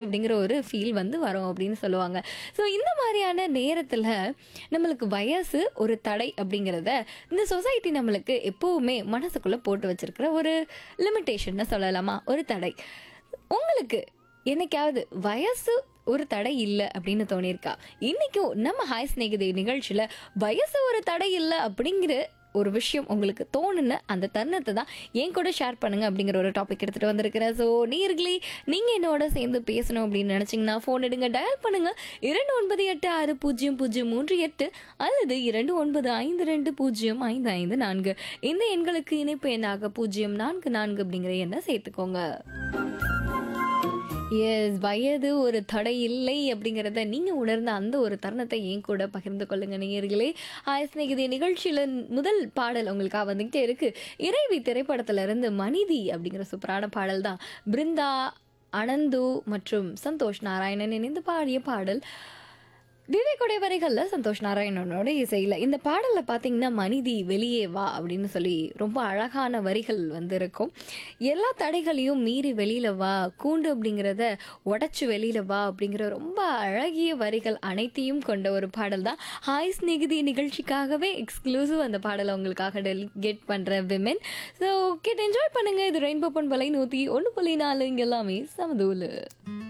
அப்படிங்கிற ஒரு ஃபீல் வந்து வரும் அப்படின்னு சொல்லுவாங்க ஸோ இந்த மாதிரியான நேரத்தில் நம்மளுக்கு வயசு ஒரு தடை அப்படிங்கிறத இந்த சொசைட்டி நம்மளுக்கு எப்போவுமே மனசுக்குள்ளே போட்டு வச்சிருக்கிற ஒரு லிமிட்டேஷன்னு சொல்லலாமா ஒரு தடை உங்களுக்கு என்னைக்காவது வயசு ஒரு தடை இல்லை அப்படின்னு தோணியிருக்கா இன்னைக்கும் நம்ம ஹாய் ஸ்நேகிதி நிகழ்ச்சியில் வயசு ஒரு தடை இல்லை அப்படிங்கிற ஒரு விஷயம் உங்களுக்கு தோணுன அந்த தருணத்தை தான் என் கூட ஷேர் பண்ணுங்க அப்படிங்கிற ஒரு டாபிக் எடுத்துட்டு வந்திருக்கிறேன் ஸோ நீர்களே நீங்கள் என்னோட சேர்ந்து பேசணும் அப்படின்னு நினச்சிங்கன்னா ஃபோன் எடுங்க டயல் பண்ணுங்க இரண்டு ஒன்பது எட்டு ஆறு பூஜ்ஜியம் பூஜ்ஜியம் மூன்று எட்டு அல்லது இரண்டு ஒன்பது ஐந்து ரெண்டு பூஜ்ஜியம் ஐந்து ஐந்து நான்கு இந்த எண்களுக்கு இணைப்பு எண்ணாக பூஜ்ஜியம் நான்கு நான்கு அப்படிங்கிற எண்ணை சேர்த்துக்கோங்க எஸ் வயது ஒரு தடை இல்லை அப்படிங்கிறத நீங்கள் உணர்ந்த அந்த ஒரு தருணத்தை என் கூட பகிர்ந்து கொள்ளுங்க நேயர்களே ஹாய் ஸ்நேகிதி நிகழ்ச்சியில் முதல் பாடல் உங்களுக்காக வந்துக்கிட்டே இருக்கு இறைவி திரைப்படத்துல இருந்து மனிதி அப்படிங்கிற சூப்பரான பாடல் தான் பிருந்தா அனந்து மற்றும் சந்தோஷ் நாராயணன் இணைந்து பாடிய பாடல் விவேக்குடைய வரிகளில் சந்தோஷ் நாராயணனோட இசையில் இந்த பாடலில் பார்த்தீங்கன்னா மனிதி வெளியே வா அப்படின்னு சொல்லி ரொம்ப அழகான வரிகள் வந்து இருக்கும் எல்லா தடைகளையும் மீறி வெளியில் வா கூண்டு அப்படிங்கிறத உடச்சி வெளியில் வா அப்படிங்கிற ரொம்ப அழகிய வரிகள் அனைத்தையும் கொண்ட ஒரு பாடல் தான் ஹாய் ஸ்நேகிதி நிகழ்ச்சிக்காகவே எக்ஸ்க்ளூசிவ் அந்த பாடலை உங்களுக்காக டெலிகேட் பண்ணுற விமென் ஸோ கேட்டு என்ஜாய் பண்ணுங்கள் இது ரெயின்போ பண்பலை நூற்றி ஒன்று புள்ளி நாலு இங்கே எல்லாமே சமதூலு